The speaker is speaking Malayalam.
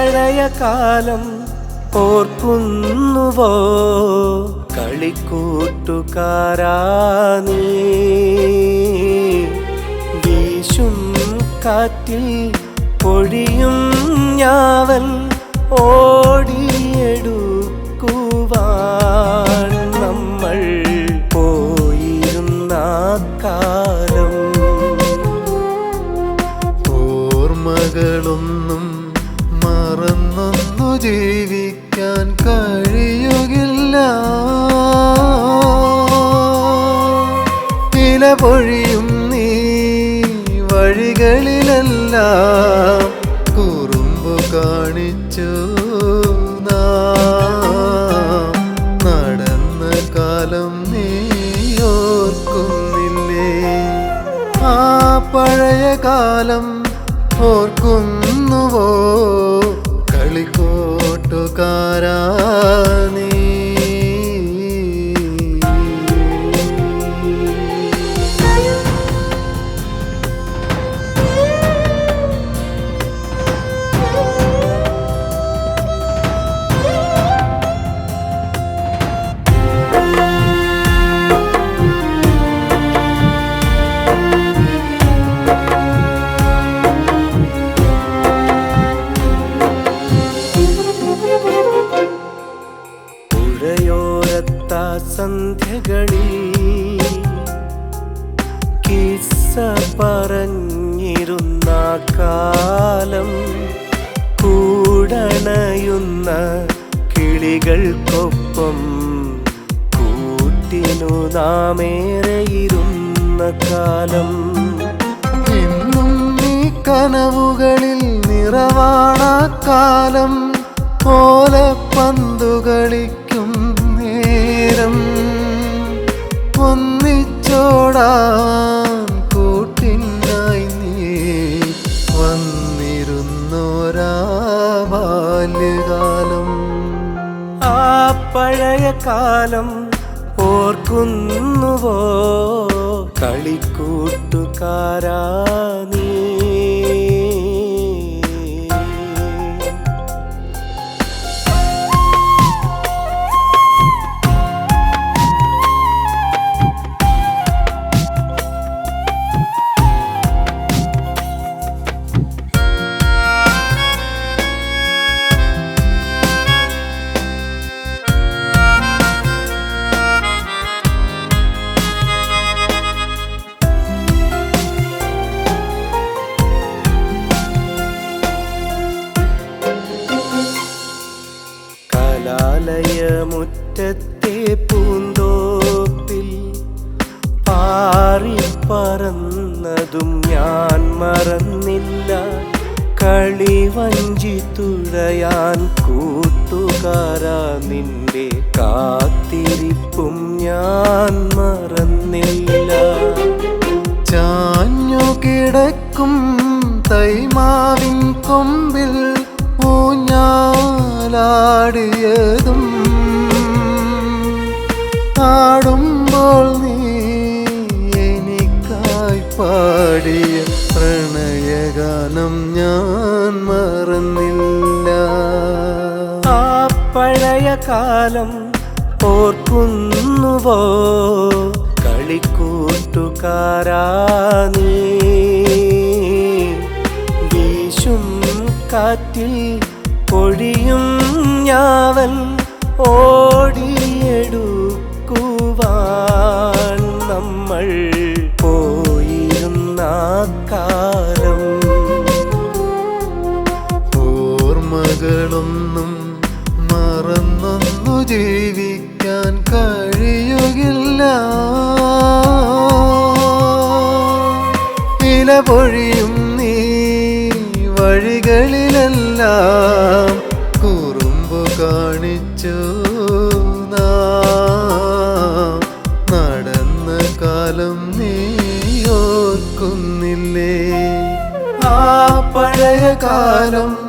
പഴയ കാലം ഓർക്കുന്നുവോ കളിക്കൂട്ടുകാരാ നീ വീശും കാറ്റിൽ പൊഴിയും ഞാവൽ ഓടിയെടുക്കുവാൻ നമ്മൾ പോയിരുന്ന കാലം ഓർമ്മകളൊന്നും മറന്നൊന്നു ജീവിക്കാൻ കഴിയുകില്ല ഇല പൊഴിയും നീ വഴികളിലെല്ലാം കുറുമ്പു കാണിച്ചു നാം നടന്ന കാലം നീ ഓർക്കുന്നില്ലേ ആ പഴയ കാലം ഓർക്കുന്നുവോ കളിക്കോട്ടുകാരാ നീ പുഴയോരത്ത സന്ധ്യകളിൽ കിസ്സ പറഞ്ഞിരുന്ന കാലം കൂടണയുന്ന കിളികൾക്കൊപ്പം കൂട്ടിനു നാമേറെയിരുന്ന കാലം എന്നും നീ കനവുകളിൽ നിറവാണ കാലം ഓലപ്പന്തുകളിക്കും നേരം ഒന്നിച്ചോടാൻ കൂട്ടിനായി നീ വന്നിരുന്നോരാ ബാല്യകാലം ആ പഴയ കാലം ഓർക്കുന്നുവോ കളിക്കൂട്ടുകാരാ നീ കലാലയമുറ്റത്തെ പൂന്തോപ്പിൽ പാറി പറന്നതും ഞാൻ മറന്നില്ല കളിവഞ്ചി തുഴയാൻ കൂട്ടുകാരാ നിന്റെ കാത്തിരിപ്പും ഞാൻ മറന്നില്ല ചാഞ്ഞു കിടക്കും തൈമാവിൻ കൊമ്പിൽ ഊഞ്ഞാലാടിയതും ആടുമ്പോൾ നീ എനിക്കായി പാടിയ പ്രണയഗാനം ഞാൻ മറന്നില്ല ആ പഴയ കാലം ഓർക്കുന്നുവോ കളിക്കൂട്ടുകാരാ നീ വീശും കാറ്റിൽ പൊഴിയും ഞാവൽ ഓടിയെടുക്കുവാൻ നമ്മൾ പോയിരുന്ന കാലം ഓർമ്മകളൊന്നും മറന്നൊന്നു ജീവിക്കാൻ കഴിയുകില്ല ഇല പൊഴിയും നീ വഴികളിലെല്ലാം കുറുമ്പു കാണിച്ചു നാം നടന്ന കാലം നീ ഓർക്കുന്നില്ലേ ആ പഴയ കാലം